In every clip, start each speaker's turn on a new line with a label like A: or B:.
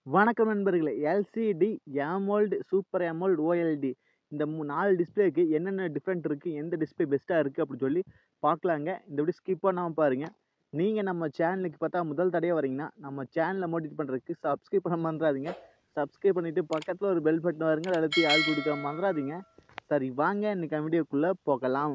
A: வணக்கம் நண்பர்களே LCD AMOLED super AMOLED OLED இந்த மூ நாலு டிஸ்பிளேக்கு என்னென்ன டிஃப்ரெண்ட் இருக்குது எந்த டிஸ்பிளே பெஸ்ட்டாக இருக்குது அப்படின்னு சொல்லி பார்க்கலாங்க இந்த வீடியோ ஸ்கிப் பண்ணாமல் பாருங்கள் நீங்கள் நம்ம சேனலுக்கு பார்த்தா முதல் தடையாக வரீங்கன்னா நம்ம சேனலை மோட்டிவேட் பண்ணுறதுக்கு சப்ஸ்கிரைப் பண்ண மறந்துடாதீங்க சப்ஸ்கிரைப் பண்ணிவிட்டு பக்கத்தில் ஒரு பெல் பட்டன் வருங்க அதை அழுத்தி ஆள் கொடுக்க மறந்துடாதீங்க சரி வாங்க இன்றைக்கி வீடியோக்குள்ளே போகலாம்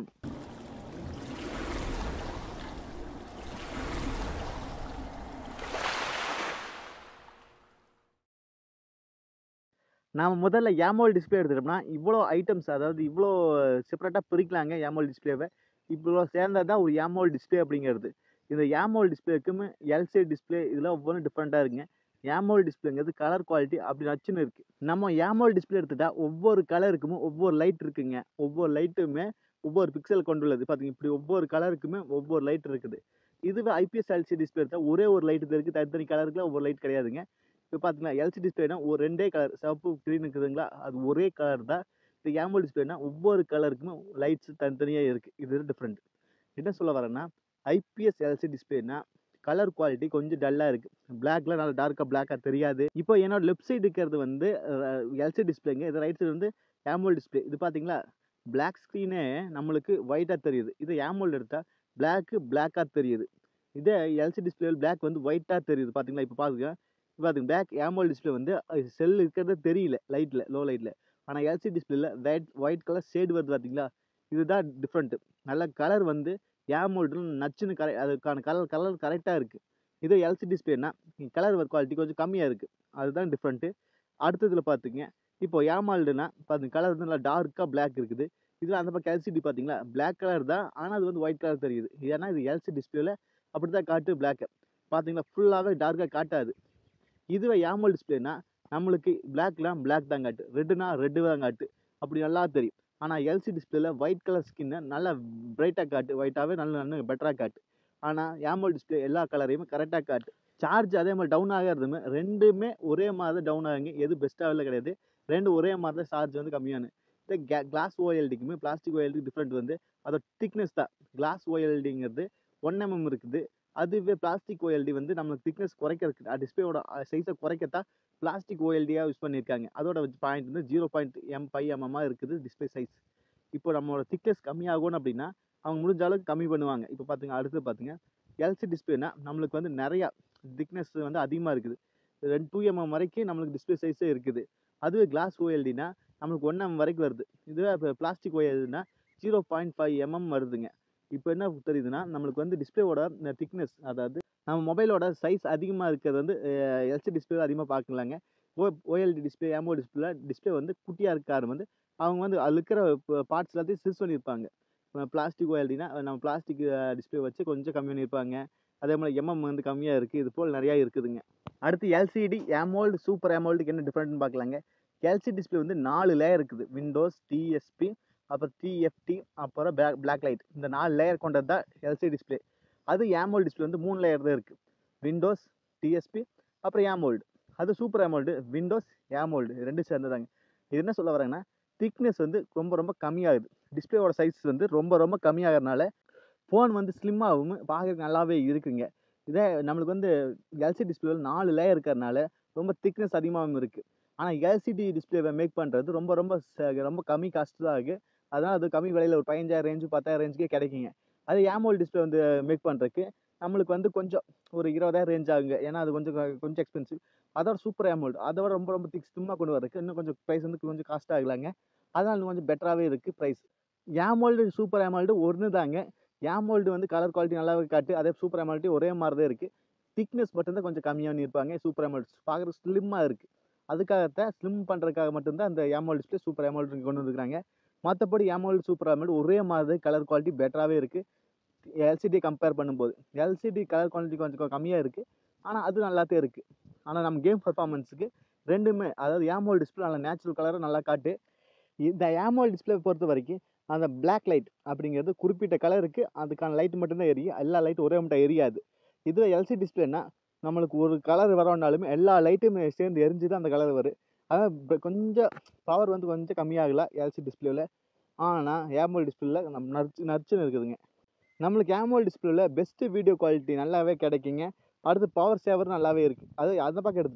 A: நாம் முதல்ல ஏமோல் டிஸ்பிளே எடுத்துட்டோம்னா இவ்வளோ ஐட்டம்ஸ் அதாவது இவ்வளோ செப்பரேட்டாக பிரிக்கலாங்க ஏமோல் டிஸ்பிளேவை இவ்வளோ சேர்ந்தது தான் ஒரு ஏமோல் டிஸ்பிளே அப்படிங்கிறது இந்த ஏமோல் டிஸ்பிளேக்கும் எல்சிடி டிஸ்பிளே இதில் ஒவ்வொன்றும் டிஃப்ரெண்ட்டாக இருக்குங்க ஏமோல் டிஸ்பிளேங்கிறது கலர் குவாலிட்டி அப்படி நச்சுன்னு இருக்குது நம்ம ஏமோல் டிஸ்பிளே எடுத்துட்டா ஒவ்வொரு கலருக்குமே ஒவ்வொரு லைட் இருக்குங்க ஒவ்வொரு லைட்டுமே ஒவ்வொரு பிக்சல் கொண்டுள்ளது பார்த்தீங்க இப்படி ஒவ்வொரு கலருக்குமே ஒவ்வொரு லைட் இருக்குது இதுவே ஐபிஎஸ் எல்சி டிஸ்பிளே எடுத்தால் ஒரே ஒரு லைட் இருக்குது தனித்தனி கலருக்குலாம் ஒவ்வொரு லைட் கிடையாதுங்க இப்போ பார்த்தீங்கன்னா எல்சி டிஸ்பிளேனா ஒரு ரெண்டே கலர் சிவப்பு க்ரீன் இருக்குதுங்களா அது ஒரே கலர் தான் இந்த ஏமோல் டிஸ்பிளேனா ஒவ்வொரு கலருக்குமே லைட்ஸ் தனித்தனியாக இருக்குது இது டிஃப்ரெண்ட் என்ன சொல்ல வரேன்னா ஐபிஎஸ் எல்சி டிஸ்பிளேனா கலர் குவாலிட்டி கொஞ்சம் டல்லாக இருக்குது பிளாக்ல நல்லா டார்க்காக பிளாக்காக தெரியாது இப்போ என்னோட லெஃப்ட் சைடு இருக்கிறது வந்து எல்சி டிஸ்பிளேங்க இது ரைட் சைடு வந்து ஏமோல் டிஸ்பிளே இது பார்த்தீங்களா பிளாக் ஸ்க்ரீனே நம்மளுக்கு ஒயிட்டாக தெரியுது இது ஏமோல் எடுத்தால் பிளாக்கு பிளாக்காக தெரியுது இதே எல்சி டிஸ்பிளேவில் பிளாக் வந்து ஒயிட்டாக தெரியுது பார்த்தீங்களா இப்போ பாருங்க பார்த்துங்க பேக் ஏமோல் டிஸ்பிளே வந்து செல் இருக்கிறது தெரியல லைட்டில் லோ லைட்டில் ஆனால் எல்சி டிஸ்பிளேல ஒயிட் ஒயிட் கலர் ஷேடு வருது பார்த்தீங்களா இதுதான் டிஃப்ரெண்ட்டு நல்ல கலர் வந்து ஏமோல்டு நச்சுன்னு கரை அதுக்கான கலர் கலர் கரெக்டாக இருக்குது இதே எல்சி டிஸ்பிளேனா கலர் குவாலிட்டி கொஞ்சம் கம்மியாக இருக்குது அதுதான் டிஃப்ரெண்ட்டு அடுத்ததில் பார்த்துங்க இப்போ ஏமால்டுனா பார்த்துங்க கலர் வந்து நல்லா டார்க்காக பிளாக் இருக்குது இதில் அந்த பக்கம் எல்சிடி பார்த்தீங்களா பிளாக் கலர் தான் ஆனால் அது வந்து ஒயிட் கலர் தெரியுது ஏன்னா இது எல்சி டிஸ்பிளேல அப்படி தான் காட்டு பிளாக்கை பார்த்தீங்களா ஃபுல்லாகவே டார்க்காக காட்டாது இதுவே ஏமல் டிஸ்பிளேனா நம்மளுக்கு பிளாக்லாம் பிளாக் தான் காட்டு ரெட்டுனா ரெட்டு தான் காட்டு அப்படி நல்லா தெரியும் ஆனால் எல்சி டிஸ்பிளேல ஒயிட் கலர் ஸ்கின்னை நல்லா பிரைட்டாக காட்டு ஒயிட்டாகவே நல்ல நல்ல பெட்டராக காட்டு ஆனால் ஏமல் டிஸ்பிளே எல்லா கலரையுமே கரெக்டாக காட்டு சார்ஜ் அதே மாதிரி டவுன் ஆகிறதுமே ரெண்டுமே ஒரே மாதிரி தான் டவுன் ஆகுங்க எது பெஸ்ட்டாக கிடையாது ரெண்டு ஒரே மாதிரி தான் சார்ஜ் வந்து கம்மியான இந்த கே கிளாஸ் ஓஎல்டிக்குமே பிளாஸ்டிக் ஓஎல்டி டிஃப்ரெண்ட் வந்து அதோட திக்னஸ் தான் கிளாஸ் ஓஎல்டிங்கிறது ஒன் எம்எம் இருக்குது அதுவே பிளாஸ்டிக் ஓஎல்டி வந்து நம்மளுக்கு திக்னஸ் குறைக்கிறதுக்கு டிஸ்பிளேயோட சைஸை குறைக்கத்தான் பிளாஸ்டிக் ஓஎல்டியாக யூஸ் பண்ணியிருக்காங்க அதோட பாயிண்ட் வந்து ஜீரோ பாயிண்ட் எம் ஃபைவ் எம்எம்மாக இருக்குது டிஸ்பிளே சைஸ் இப்போ நம்மளோட திக்னஸ் கம்மியாகணும் அப்படின்னா அவங்க முடிஞ்ச அளவுக்கு கம்மி பண்ணுவாங்க இப்போ பார்த்துங்க அடுத்து பார்த்துங்க எல்சி டிஸ்பிளேனா நம்மளுக்கு வந்து நிறையா திக்னஸ் வந்து அதிகமாக இருக்குது ரெண்டு டூ எம்எம் வரைக்கும் நம்மளுக்கு டிஸ்பிளே சைஸே இருக்குது அதுவே கிளாஸ் ஓஎல்டினா நம்மளுக்கு ஒன் எம் வரைக்கும் வருது இதுவே இப்போ பிளாஸ்டிக் ஓஎல்டினா ஜீரோ பாயிண்ட் ஃபைவ் எம்எம் வருதுங்க இப்போ என்ன தெரியுதுன்னா நம்மளுக்கு வந்து டிஸ்பிளேவோட திக்னஸ் அதாவது நம்ம மொபைலோட சைஸ் அதிகமாக இருக்கிறது வந்து எல்சி டிஸ்பிளே அதிகமாக பார்க்கலாங்க ஓ ஓஎல்டி டிஸ்பிளே ஏமோ டிஸ்பிளே டிஸ்பிளே வந்து குட்டியாக இருக்காரு வந்து அவங்க வந்து அதில் இருக்கிற பார்ட்ஸ் எல்லாத்தையும் சிஸ் பண்ணியிருப்பாங்க பிளாஸ்டிக் ஓஎல்டினா நம்ம பிளாஸ்டிக் டிஸ்பிளே வச்சு கொஞ்சம் கம்மி பண்ணியிருப்பாங்க அதே மாதிரி எம்எம் வந்து கம்மியாக இருக்குது இது போல் நிறையா இருக்குதுங்க அடுத்து எல்சிடி ஏமோல்டு சூப்பர் ஏமோல்டுக்கு என்ன டிஃப்ரெண்ட்னு பார்க்கலாங்க எல்சி டிஸ்பிளே வந்து நாலு லேயர் இருக்குது விண்டோஸ் டிஎஸ்பி அப்புறம் டிஎஃப்டி அப்புறம் பிளாக் பிளாக் லைட் இந்த நாலு லேயர் கொண்டது தான் எல்சி டிஸ்பிளே அது ஏமோல்டு டிஸ்பிளே வந்து மூணு லேயர் தான் இருக்குது விண்டோஸ் டிஎஸ்பி அப்புறம் ஏமோல்டு அது சூப்பர் ஏமோல்டு விண்டோஸ் ஏமோல்டு ரெண்டு சேர்ந்ததாங்க இது என்ன சொல்ல வரேங்கன்னா திக்னஸ் வந்து ரொம்ப ரொம்ப கம்மியாகுது டிஸ்பிளேவோட சைஸ் வந்து ரொம்ப ரொம்ப கம்மியாகிறதுனால ஃபோன் வந்து ஸ்லிம்மாகவும் பார்க்குறதுக்கு நல்லாவே இருக்குங்க இதே நம்மளுக்கு வந்து எல்சி டிஸ்பிளேவில் நாலு லேயர் இருக்கிறதுனால ரொம்ப திக்னஸ் அதிகமாகவும் இருக்குது ஆனால் எல்சிடி டிஸ்பிளேவை மேக் பண்ணுறது ரொம்ப ரொம்ப ரொம்ப கம்மி காஸ்ட் தான் இருக்குது அதனால் அது கம்மி விலையில் ஒரு பதினஞ்சாயிரம் ரேஞ்சு பத்தாயிரம் ரேஞ்சுக்கே கிடைக்குங்க அது ஏமோல் டிஸ்பிளே வந்து மேக் பண்ணுறதுக்கு நம்மளுக்கு வந்து கொஞ்சம் ஒரு இருபதாயிரம் ரேஞ்ச் ஆகுங்க ஏன்னா அது கொஞ்சம் கொஞ்சம் எக்ஸ்பென்சிவ் அதோட சூப்பர் ஏமோல்டு அதோட ரொம்ப ரொம்ப திக் ஸ்லிம்மாக கொண்டு வரதுக்கு இன்னும் கொஞ்சம் ப்ரைஸ் வந்து கொஞ்சம் காஸ்ட் ஆகலாங்க அதனால் கொஞ்சம் பெட்டராகவே இருக்குது ப்ரைஸ் ஏமோல்டு சூப்பர் ஏமோல்டு ஒன்று தாங்க ஏமோல்டு வந்து கலர் குவாலிட்டி நல்லாவே காட்டு அதே சூப்பர் ஏமோல்டு ஒரே மாதிரி தான் இருக்குது திக்னஸ் மட்டும்தான் கொஞ்சம் கம்மியாக பண்ணியிருப்பாங்க சூப்பர் ஏமோல்டு பார்க்குறது ஸ்லிம்மாக இருக்குது அதுக்காகத்தான் ஸ்லிம் பண்ணுறதுக்காக மட்டும்தான் அந்த ஏமோல் டிஸ்பிளே சூப்பர் ஏமோல்டு கொண்டு வந்துருக்காங்க மற்றபடி ஏமோல்டு சூப்பர் ஏமோல்டு ஒரே மாதிரி கலர் குவாலிட்டி பெட்டராகவே இருக்குது எல்சிடி கம்பேர் பண்ணும்போது எல்சிடி கலர் குவாலிட்டி கொஞ்சம் கம்மியாக இருக்குது ஆனால் அது நல்லாத்தே இருக்குது ஆனால் நம்ம கேம் பர்ஃபார்மன்ஸுக்கு ரெண்டுமே அதாவது ஏமோல் டிஸ்பிளே நல்லா நேச்சுரல் கலரை நல்லா காட்டு இந்த ஏமோல் டிஸ்பிளே பொறுத்த வரைக்கும் அந்த பிளாக் லைட் அப்படிங்கிறது குறிப்பிட்ட கலருக்கு அதுக்கான லைட் மட்டும்தான் எரியும் எல்லா லைட்டும் ஒரே மட்டும் எரியாது இதுவே எல்சி டிஸ்பிளேனா நம்மளுக்கு ஒரு கலர் வரணுன்னாலுமே எல்லா லைட்டுமே சேர்ந்து எரிஞ்சு தான் அந்த கலர் வரும் அதான் கொஞ்சம் பவர் வந்து கொஞ்சம் கம்மியாகலாம் எல்சி டிஸ்பிளேவில் ஆனால் ஏமோல் டிஸ்பிளேவில் நம்ம நச்சு நச்சுன்னு இருக்குதுங்க நம்மளுக்கு ஏமோல் டிஸ்பிளேவில் பெஸ்ட்டு வீடியோ குவாலிட்டி நல்லாவே கிடைக்குங்க அடுத்து பவர் சேவர் நல்லாவே இருக்குது அது அந்த பக்கம் எடுத்துட்டா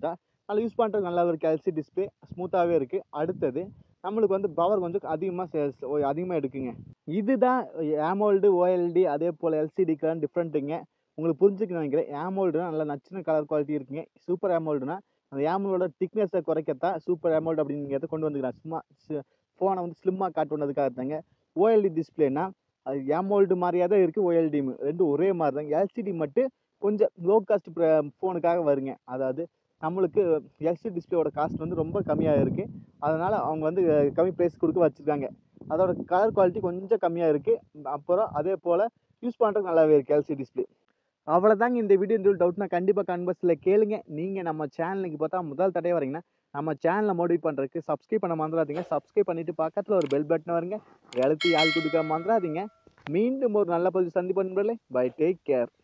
A: நல்லா யூஸ் பண்ணுறதுக்கு நல்லா இருக்குது எல்சி டிஸ்பிளே ஸ்மூத்தாகவே இருக்குது அடுத்தது நம்மளுக்கு வந்து பவர் கொஞ்சம் அதிகமாக அதிகமாக எடுக்குங்க இதுதான் ஏமோல்டு ஓஎல்டி அதே போல் எல்சிடிக்கெலாம் டிஃப்ரெண்ட்டுங்க உங்களுக்கு புரிஞ்சுக்கணும் நினைக்கிறேன் ஏமோல்டுனா நல்லா நச்சுன கலர் குவாலிட்டி இருக்குங்க சூப்பர் ஏமோல்டுனா அந்த ஏமோலோட திக்னஸை குறைக்கத்தான் சூப்பர் ஏமோல்டு அப்படிங்கிறத கொண்டு வந்துக்கிறாங்க சும்மா ஃபோனை வந்து ஸ்லிம்மாக காட்டுனதுக்காக தாங்க ஓஎல்டி டிஸ்பிளேனா அது ஏமோல்டு மாதிரியே தான் இருக்குது ஓஎல்டியும் ரெண்டும் ஒரே மாதிரி தான் எல்சிடி மட்டும் கொஞ்சம் லோ காஸ்ட் ஃபோனுக்காக வருங்க அதாவது நம்மளுக்கு எல்சிடி டிஸ்பிளேயோட காஸ்ட் வந்து ரொம்ப கம்மியாக இருக்குது அதனால் அவங்க வந்து அஹ், கம்மி ப்ரைஸ் கொடுக்க வச்சுருக்காங்க அதோட கலர் குவாலிட்டி கொஞ்சம் கம்மியாக இருக்குது அப்புறம் அதே போல் யூஸ் பண்ணுறதுக்கு நல்லாவே இருக்குது எல்சிடி டிஸ்பிளே அவ்வளோதாங்க இந்த வீடியோ சொல்லி டவுட்னா கண்டிப்பாக கன்வர்ஸில் கேளுங்க நீங்கள் நம்ம சேனலுக்கு பார்த்தா முதல் தடவை வரீங்கன்னா நம்ம சேனலை மோடிஃபை பண்ணுறதுக்கு சப்ஸ்கிரைப் பண்ண மறந்துடாதீங்க சப்ஸ்கிரைப் பண்ணிவிட்டு பக்கத்தில் ஒரு பெல் பட்டன் வருங்க எழுத்து யாழ் கொடுக்க மறந்துடாதீங்க மீண்டும் ஒரு நல்ல பதிவு சந்திப்பு நண்பர்களே பை டேக் கேர்